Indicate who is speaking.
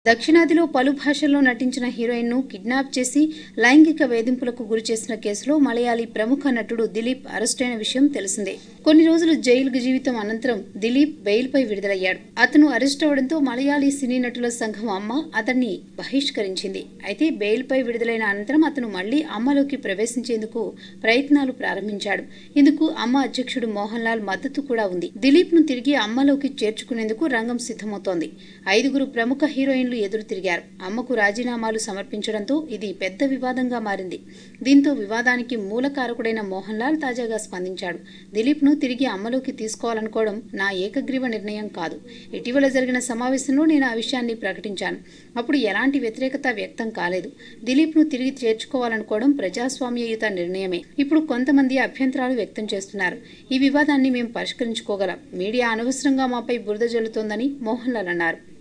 Speaker 1: దక్షిణాదిలో పలు భాషల్లో నటించిన హీరోయిన్ ను కిడ్నాప్ చేసి లైంగిక వేధింపులకు గురి చేసిన కేసులో మలయాళీ ప్రముఖ నటుడు దిలీప్ అరెస్టైన విషయం తెలిసిందే కొన్ని రోజులు జైలు జీవితం అనంతరం దిలీప్ బెయిల్పై విడుదలయ్యాడు అతను అరెస్ట్ అవడంతో మలయాళీ సినీ నటుల సంఘం అమ్మ అతన్ని బహిష్కరించింది అయితే బెయిల్పై విడుదలైన అనంతరం అతను మళ్లీ అమ్మలోకి ప్రవేశించేందుకు ప్రయత్నాలు ప్రారంభించాడు ఇందుకు అమ్మ అధ్యక్షుడు మోహన్ లాల్ మద్దతు కూడా ఉంది దిలీప్ ను తిరిగి అమ్మలోకి చేర్చుకునేందుకు రంగం సిద్ధమవుతోంది ఐదుగురు ప్రముఖ హీరోయిన్లు ఎదురు తిరిగారు అమ్మకు రాజీనామాలు సమర్పించడంతో ఇది పెద్ద వివాదంగా మారింది దీంతో వివాదానికి మూలకారకుడైన మోహన్ లాల్ తాజాగా స్పందించాడు దిలీప్ ను తిరిగి అమ్మలోకి తీసుకోవాలనుకోవడం నా ఏకగ్రీవ నిర్ణయం కాదు ఇటీవల జరిగిన సమావేశంలో నేను ఆ విషయాన్ని ప్రకటించాను అప్పుడు ఎలాంటి వ్యతిరేకత వ్యక్తం కాలేదు దిలీప్ ను తిరిగి చేర్చుకోవాలనుకోవడం ప్రజాస్వామ్యయుత నిర్ణయమే ఇప్పుడు కొంతమంది అభ్యంతరాలు వ్యక్తం చేస్తున్నారు ఈ వివాదాన్ని మేము పరిష్కరించుకోగలం మీడియా అనవసరంగా మాపై బురద జల్లుతోందని మోహన్ లాల్ అన్నారు